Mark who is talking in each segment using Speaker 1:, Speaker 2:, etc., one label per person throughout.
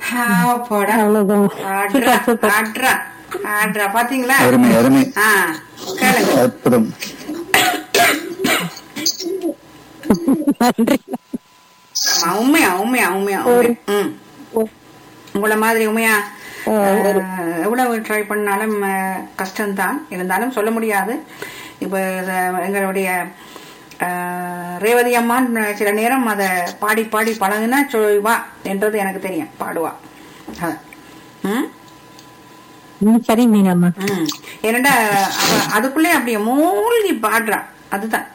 Speaker 1: போடா
Speaker 2: அவ்வளவுதான்
Speaker 1: ஆட்ரா
Speaker 2: super super
Speaker 1: ஆட்ரா ஆட்ரா பாத்தீங்களா
Speaker 3: அருமை அருமை
Speaker 1: ஆ கேளுங்க
Speaker 3: அற்புதம்
Speaker 2: நன்றி
Speaker 1: ஆமா, உண்மையா உண்மையா உண்மையா உண்மையா. ம் உங்களை மாதிரி உண்மையா அஹ், எவ்வளவு ட்ரை பண்ணாலும் அஹ், கஷ்டம்தான் இருந்தாலும் சொல்ல முடியாது இப்ப இத- எங்களுடைய அஹ், ரேவதி அம்மான் சில நேரம் அதை பாடி பாடி பழகுனா சொல்வா என்றது எனக்கு தெரியும் பாடுவா அதான். ம்
Speaker 2: ம், சரி மீனாம்மா
Speaker 1: ம் ஏனண்டா அவ அதுக்குள்ளே அப்படியே மூழ்கி பாடுறா அதுதான்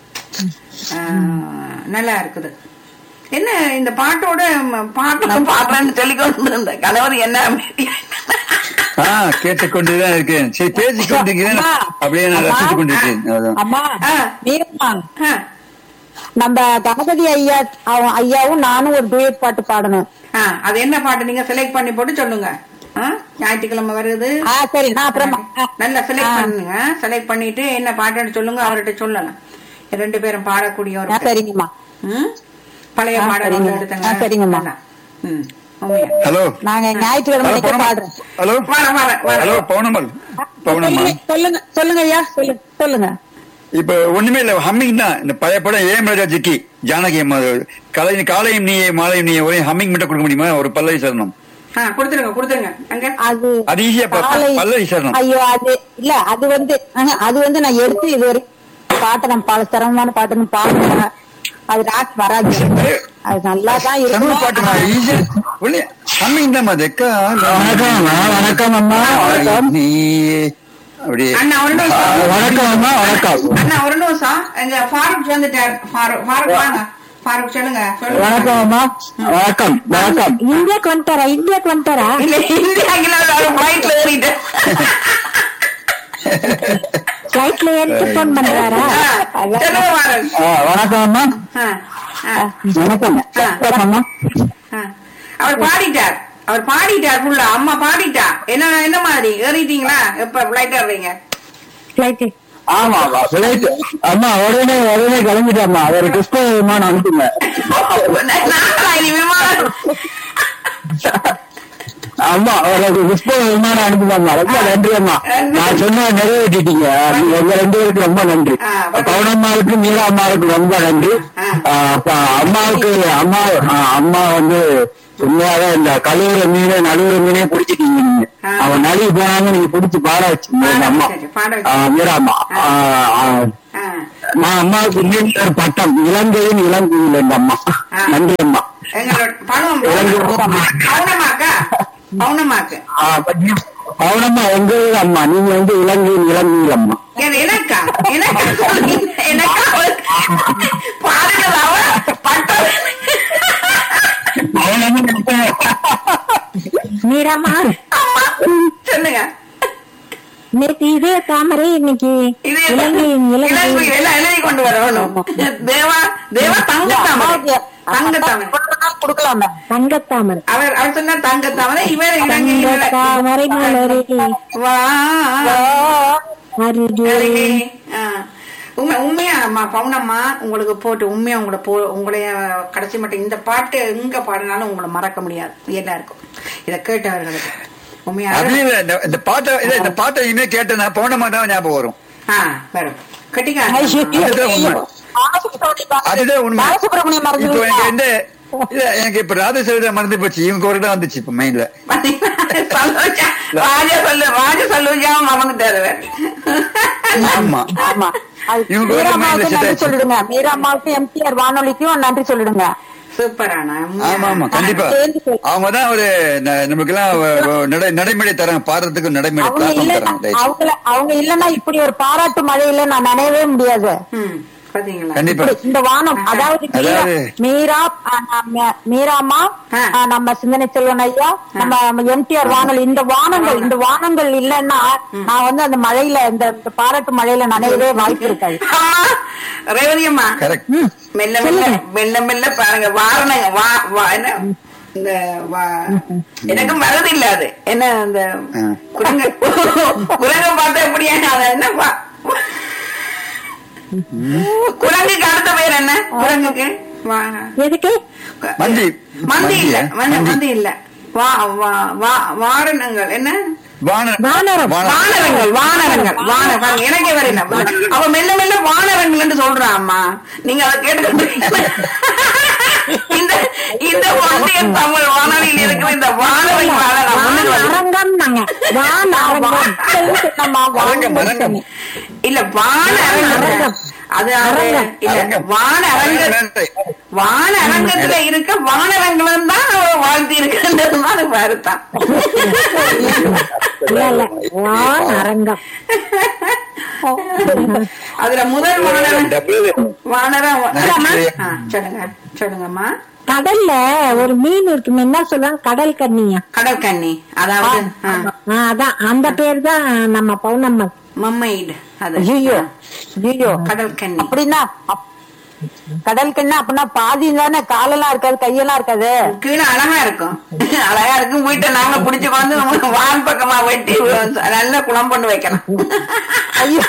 Speaker 1: ஆஹ், நல்லா இருக்குது என்ன இந்த பாட்டோட ம- பாட்டு பாடுறேன்னு சொல்லி கொண்டு இருந்த கணவர் என்ன
Speaker 3: ஆ கேட்டுக்கொண்டுதான் இருக்கேன் சரி பேசிக் கொண்டிருக்கிறேன்
Speaker 2: அம்மா,
Speaker 3: அப்படியே நான்
Speaker 2: அம்மா,
Speaker 3: ரசித்துக் கொண்டிருக்கேன் அதான்.
Speaker 2: அம்மா
Speaker 1: ஆ.
Speaker 2: மீரம்மா
Speaker 1: ஆ,
Speaker 2: நம்ம கணபதி ஐயா அவ- ஐயாவும் நானும் ஒரு டூயட் பாட்டு பாடணும்
Speaker 1: ஆ, அது என்ன பாட்டு நீங்க செலக்ட் பண்ணி போட்டு சொல்லுங்க ஆ, ஞாயிற்றுக்கிழமை வருது
Speaker 2: ஆ சரி நான் அப்புறமா ஆ,
Speaker 1: நல்லா செலக்ட்
Speaker 2: ஆ.
Speaker 1: பண்ணுங்க செலக்ட் பண்ணிட்டு என்ன பாட்டுன்னு சொல்லுங்க அவர்கிட்ட சொல்லலாம் ரெண்டு பேரும் பாடக்கூடிய ஒரு
Speaker 2: ஆ, சரிங்கம்மா
Speaker 1: ம்? பழைய
Speaker 2: ஆ,
Speaker 1: பாடல்
Speaker 2: சரிங்க.
Speaker 1: எடுத்துங்க
Speaker 2: ஆ, சரிங்கம்மா.
Speaker 1: நல்லா. ம் உண்மையா
Speaker 3: ஹலோ
Speaker 2: நாங்க
Speaker 3: ஹலோ
Speaker 2: ஞாயிற்றுக்கிழமை
Speaker 3: பவுனம்மா.
Speaker 2: பாடுறோம்
Speaker 3: ஹலோ
Speaker 1: வர வர வர
Speaker 3: ஹலோ பவுனமல் பவுனம்மா
Speaker 2: சொல்லுங்க, சொல்லுங்க சொல்லுங்க ஐயா சொல்லுங்க சொல்லுங்க
Speaker 3: இப்ப ஒண்ணுமே இல்ல ஹம்மிங் தான் இந்த பழைய படம் ஏஎம் ராஜா ஜிக்கி ஜானகி அம்மா காலை காலையும் நீயே மாலையும் நீயே ஒரே ஹம்மிங் மட்டும் கொடுக்க முடியுமா ஒரு பல்லவி சரணம்
Speaker 1: ஆ கொடுத்துருங்க கொடுத்துருங்க அங்க
Speaker 2: அது
Speaker 3: அது ஈஸியா பா-
Speaker 2: காலை-
Speaker 3: பல்லவி சரணம்
Speaker 2: ஐயோ அது இல்ல அது வந்து ஆஹா, அது வந்து நான் எடுத்து இது ஒரு பாட்டை நான் பல சிரமமான பாட்டுன்னு பாடுறேன் அது ராக் வராது அது நல்லா தான்
Speaker 3: தமிழ் பாட்டு நான்
Speaker 2: இருக்கும்
Speaker 3: ஈஸியா ஒண்ணு ஹம்மிங் தான் அது
Speaker 2: வணக்கம் வணக்கம் அம்மா வணக்கம்
Speaker 3: நீ அப்படியே
Speaker 1: அண்ணா ஒரு நிமிஷம்
Speaker 2: வணக்கம் அம்மா வணக்கம்
Speaker 1: அண்ணா ஒரு நிமிஷம் எங்க ஃபாரூக் வந்துட்டார் ஃபாரூக் ஃபாரூக் வாங்க ஃபாரூக் சொல்லுங்க சொல்லுங்க
Speaker 2: வணக்கம் அம்மா வணக்கம் வணக்கம் இந்தியாக்கு வந்துட்டாரா இந்தியாக்கு வந்துட்டாரா
Speaker 1: இல்ல இந்தியாங்கில பிளைட்ல ஏறிட்டேன்
Speaker 2: பிளைட்ல ஏறிட்டு போன் பண்றாரா
Speaker 1: ஆ, சொல்லுங்க ஃபாரூக்
Speaker 2: வணக்கம் அம்மா
Speaker 1: ஆ, ஆ,
Speaker 2: வணக்கம் அம்மா
Speaker 1: ஆ. அவர் பாடிட்டார் அவர் பாடிட்டார் ஃபுல்லா அம்மா பாடிட்டா என்ன என்ன மாதிரி ஏறிட்டீங்களா எப்ப பிளைட் ஏறுறீங்க
Speaker 2: பிளைட்
Speaker 4: ஆமா ஆமா பிளைட் அம்மா உடனே உடனே கிளம்பிட்டாம்மா ஒரு கிறிஸ்தவ விமானம் அனுப்புங்க
Speaker 1: நான் இனி விமானம்
Speaker 4: அம்மா ஒரு கிறிஸ்தவ விமானம் அனுப்புதாம்மா ரொம்ப நன்றி அம்மா நான் சொன்ன நிறைவேற்றிட்டீங்க நீங்க உங்க ரெண்டு பேருக்கு ரொம்ப நன்றி
Speaker 1: ஆ, பட்-
Speaker 4: பவுனம்மாவுக்கு மீரா அம்மாவுக்கு ரொம்ப நன்றி
Speaker 1: ஆ.
Speaker 4: ஆ, அப்ப அம்மாவுக்கு அம்மா ஆ, அம்மா வந்து உண்மையாவே இந்த கழுவுற மீனை நடுவுற மீனே பிடிச்சிட்டீங்க நீங்க
Speaker 1: ஆ.
Speaker 4: அவன் நழுவி போனாங்க நீங்க பிடிச்சி பாட வச்சீங்க
Speaker 1: பாட
Speaker 4: எங்க அம்மா
Speaker 1: வச்சாச்சு, பாட
Speaker 4: ஆ,
Speaker 1: வச்சாச்சு.
Speaker 4: மீரா அம்மா ஆ, ஆ,
Speaker 1: ஆ.
Speaker 4: நான் அம்மாவுக்கு இன்னும் ஒரு பட்டம் இலங்கையின் இளங்குயில் எங்க அம்மா
Speaker 1: ஆ.
Speaker 4: நன்றி அம்மா
Speaker 1: எங்களோட பணம் பவுனமாக்கா பவுனமாக்கு
Speaker 4: ஆ, பட்டம். பவுனம்மா உங்க ஊர் அம்மா நீங்க வந்து இலங்கையின் இளங்குயில் அம்மா
Speaker 1: ஏன் எனக்கா எனக்கா எனக்கா பாருங்கள் அவ பட்டம்
Speaker 2: மீராமா
Speaker 1: அம்மா சொல்லுங்க
Speaker 2: நேற்று இதே தாமரை இன்னைக்கு
Speaker 1: இது
Speaker 2: இலங்கை
Speaker 1: இலங்கை
Speaker 2: இலங்கை
Speaker 1: எல்லாம் எழுதி கொண்டு வரணும் தேவா தேவா தங்க தாமரை தங்க தாமரை
Speaker 2: கொடுக்கலாமே தங்கத்தாமரை
Speaker 1: அவர் அவர் சொன்ன தங்க தாமரை இவர் இலங்கை
Speaker 2: தங்கத்தாமரை மலரே
Speaker 1: வா
Speaker 2: அருகே
Speaker 1: அருகே. ஆ. உண்மை உண்மையா அம்மா பவுனம்மா உங்களுக்கு போட்டு உண்மையா உங்களை போ உங்களைய கடைசி மட்டும் இந்த பாட்டு எங்க பாடினாலும் உங்களை மறக்க முடியாது எல்லாருக்கும் இதை கேட்டவர்களுக்கு உண்மையா
Speaker 3: அப்படியே இல்ல, இந்த- இந்த பாட்டை இல்ல இந்த பாட்டை இனிமே கேட்டேன்னா பவுனம்மா தான் ஞாபகம் வரும்
Speaker 1: ஆ வரும் கட்டிக்கா
Speaker 3: அதுதான் உண்மை. அதுதான் உண்மை
Speaker 2: பாலசுப்ரமணியம் மறந்து
Speaker 3: இப்போ எனக்கு
Speaker 2: விட்டா.
Speaker 3: எந்த இல்ல எனக்கு இப்ப ராஜசேகர மறந்து போச்சு இவங்க ஒரு தான் வந்துச்சு இப்ப மைண்ட்ல
Speaker 1: சந்தோஷா ராஜா சொல்லு ராஜா சொல்லுஜா மறந்துட்டாரு அவர்.
Speaker 4: ஆமா
Speaker 2: ஆமா அது
Speaker 3: இவங்க வந்து
Speaker 2: மீராமாவுக்கு
Speaker 3: மைண்ட்ல
Speaker 2: நன்றி
Speaker 3: செட்
Speaker 2: சொல்லிடுங்க மீராமாவுக்கும் எம்டிஆர் வானொலிக்கும் நன்றி சொல்லிடுங்க
Speaker 1: சூப்பரானா
Speaker 3: ஆமா ஆமா கண்டிப்பா
Speaker 2: சேர்ந்து சொல்லு.
Speaker 3: அவங்க தான் ஒரு ந- நமக்கு எல்லாம் நடை நடைமுறை தராங்க பாடுறதுக்கு நடைமுறை
Speaker 2: அவங்க
Speaker 3: பிளாட்ஃபார்ம்
Speaker 2: இல்ல
Speaker 3: தராங்க தயவு
Speaker 2: அவங்கள அவங்க இல்லன்னா இப்படி ஒரு பாராட்டு மழையில நான் நினையவே முடியாது
Speaker 1: ம் பாத்தீங்களா
Speaker 3: கண்டிப்பா
Speaker 2: இப்படி இந்த வானம் அதாவது மீரா
Speaker 3: அதாவது-
Speaker 2: மீரா ஆ, நம்ம- மீராமா
Speaker 1: ஆ.
Speaker 2: ஆ, நம்ம சிந்தனை செல்வன் ஐயா நம்ம எம்டிஆர் வானொலி இந்த வானங்கள் இந்த வானங்கள் இல்லைன்னா நான் வந்து அந்த மழையில இந்த இந்த பாராட்டு மழையில நனையவே வாய்ப்பு இருக்காது
Speaker 1: அம்மா ரேவதி அம்மா
Speaker 3: கரெக்ட்
Speaker 1: மெல்ல மெல்ல மெல்ல மெல்ல பாருங்க வாரணங்க வா வா என்ன இந்த வா எனக்கும் வரது இல்ல அது என்ன அந்த
Speaker 3: ஆ.
Speaker 1: குரங்க குரங்க பார்த்தா எப்படியா அது என்ன பா- குரங்குக்கு அடுத்த பேர் என்ன குரங்குக்கு வா-
Speaker 2: எதுக்கு
Speaker 3: மந்தி
Speaker 1: மந்தி இல்ல
Speaker 3: மந்தியா?
Speaker 1: மந்தி
Speaker 3: மந்தி.
Speaker 1: மந்தி இல்ல வா வா- வா- வாரணங்கள் என்ன
Speaker 3: வான-
Speaker 2: வானரம்.
Speaker 3: வான-
Speaker 1: வானரங்கள் வானரங்கள் வான பாருங்க, எனக்கே வரல அவ மெல்ல மெல்ல வானரங்கள் சொல்றா அம்மா நீங்க அதை கேட்டுக்கிட்டு இந்த இந்த ஒன்றிய தமிழ் வானொலியில் இருக்கிற இந்த வானரங்களால நான் முன்னுக்கு வந்து-
Speaker 2: அரங்கம் நாங்க வான் அரங்கம் நம்ம
Speaker 3: அரங்கம், அரங்கம்.
Speaker 1: இல்ல வான அரங்கம் அது அது இல்ல
Speaker 3: அரங்கம்.
Speaker 1: வான அரங்க வான அரங்கத்துல இருக்க வானரங்களும் தான் வாழ்த்தி இருக்குன்றது மாதிரி வருத்தான்
Speaker 2: இல்ல இல்ல வான் அரங்கம்
Speaker 1: அதுல முதல் வானரம்
Speaker 3: டபுள்
Speaker 1: வானரம்
Speaker 3: நன்றி.
Speaker 1: ஆ, சொல்லுங்க சொல்லுங்கம்மா
Speaker 2: கடல்ல ஒரு மீன் இருக்குமே என்ன சொல்லுவாங்க கடல் கண்ணியா
Speaker 1: கடல் கண்ணி அதாவது ஆ,
Speaker 2: ஆ, அதான் அந்த பேர் தான் நம்ம பௌர்ணம்மா
Speaker 1: மம்மைடு அது
Speaker 2: ஐயோ ஐயோ
Speaker 1: கடல் கண்ணி
Speaker 2: அப்படின்னா அப்- கடல் கண்ணா அப்படின்னா பாதி தானே காலெல்லாம் இருக்காது கையெல்லாம் இருக்காது
Speaker 1: கீழே அழகா இருக்கும் அழகா இருக்கும் வீட்டை நாங்க புடிச்சு வந்து வான் பக்கமா வெட்டி நல்ல குளம் பண்ணி வைக்கலாம்
Speaker 2: ஐயோ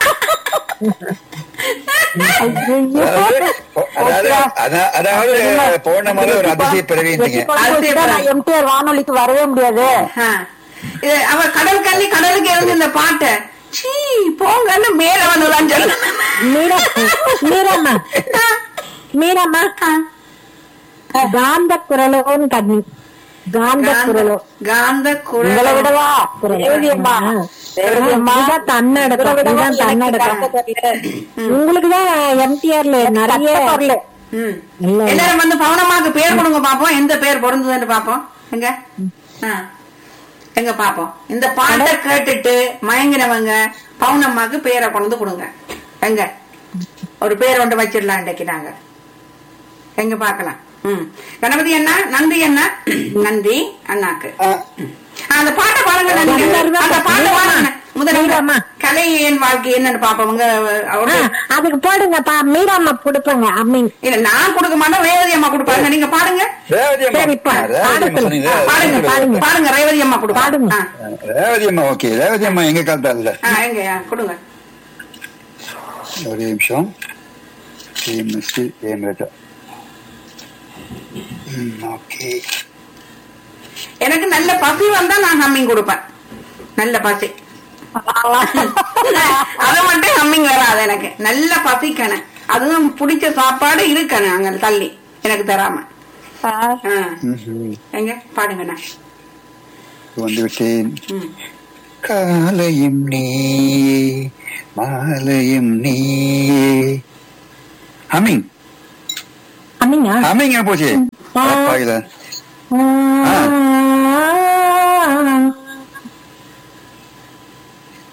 Speaker 2: ஐயோ
Speaker 3: அதாவது அதா- அதாவது போன மாதிரி ஒரு அதிசய பிறவிங்க
Speaker 2: எம்டிஆர் வானொலிக்கு வரவே முடியாது
Speaker 1: ஆ. இது அவ கடல் கண்ணி கடலுக்கு இருந்து இந்த பாட்டை சீ போங்கன்னு மேல வந்துதான் சொல்லு
Speaker 2: மீரா மீரம்மா மீரம்மா காந்த குரலோன்னு கண்ணி காந்த குரலோ
Speaker 1: காந்த குரல்
Speaker 2: உங்களை விடவா ரேவதியம்மா இதான் தன்னடக்கம் இதான் தன்னடக்கம் உங்களுக்கு தான் எம்டிஆர்ல நிறைய
Speaker 1: ம்.
Speaker 2: இல்ல, இல்ல.
Speaker 1: எல்லாரும் வந்து பவுனம்மாக்கு பேர் கொடுங்க பாப்போம் எந்த பேர் பொருந்ததுன்னு பாப்போம் எங்க ஆ. எங்க பாப்போம் இந்த பாட்டை கேட்டுட்டு மயங்கினவங்க பவுனம்மாக்கு பேரை கொண்டு வந்து கொடுங்க எங்க ஒரு பேர் ஒன்று வச்சிடலாம் இன்னைக்கு நாங்க எங்க பாக்கலாம் ம் கணபதி அண்ணா நன்றி அண்ணா நன்றி அண்ணாக்கு
Speaker 3: ஆ.
Speaker 1: ஆ, அந்த பாட்டை பாருங்க நன்றி அந்த பாட்டை பாருங்க முதல்ல
Speaker 2: மீராம்மா.
Speaker 1: கலை என் வாழ்க்கை என்னன்னு பாப்போம் உங்க அவரு
Speaker 2: அதுக்கு போடுங்கப்பா மீராம்மா கொடுப்பங்க அம்மிங்
Speaker 1: இல்ல நான் கொடுக்க மாட்டேன் ரேவதி அம்மா கொடுப்பாங்க நீங்க பாடுங்க
Speaker 3: ரேவதி அம்மா
Speaker 2: சரி, இப்ப
Speaker 3: ஆ, ரேவதி அம்மா
Speaker 2: பாடுங்க.
Speaker 3: சொன்னீங்க.
Speaker 1: பாடுங்க பாடுங்க பாடுங்க ரேவதி அம்மா கொடுப்பாங்க
Speaker 2: பாடுங்க.
Speaker 1: ஆ,
Speaker 3: ரேவதி அம்மா ஓகே ரேவதி அம்மா எங்க காலத்தா இல்ல
Speaker 1: ஆ, எங்க ஆ, கொடுங்க
Speaker 3: ஒரே நிமிஷம் டிஎம்எஸ்டி ஏமரேட்டா ஓகே
Speaker 1: எனக்கு நல்ல பசி வந்தா நான் ஹம்மிங் கொடுப்பேன் நல்ல பசி அது மட்டும் ஹம்மிங் வராது எனக்கு நல்ல பசிக்கணும் அதுவும் பிடிச்ச சாப்பாடு இருக்கணும் அங்க தள்ளி எனக்கு தராம ஆ, எங்க பாடுங்கண்ணா
Speaker 3: வந்து விட்டேன்
Speaker 1: ம்.
Speaker 3: காலையும் நீ மாலையும் நீ ஹமிங்
Speaker 2: அம்மிங்கா
Speaker 3: ஹமிங் போச்சு
Speaker 2: ஆ.
Speaker 3: பாக்கல
Speaker 2: ஆ,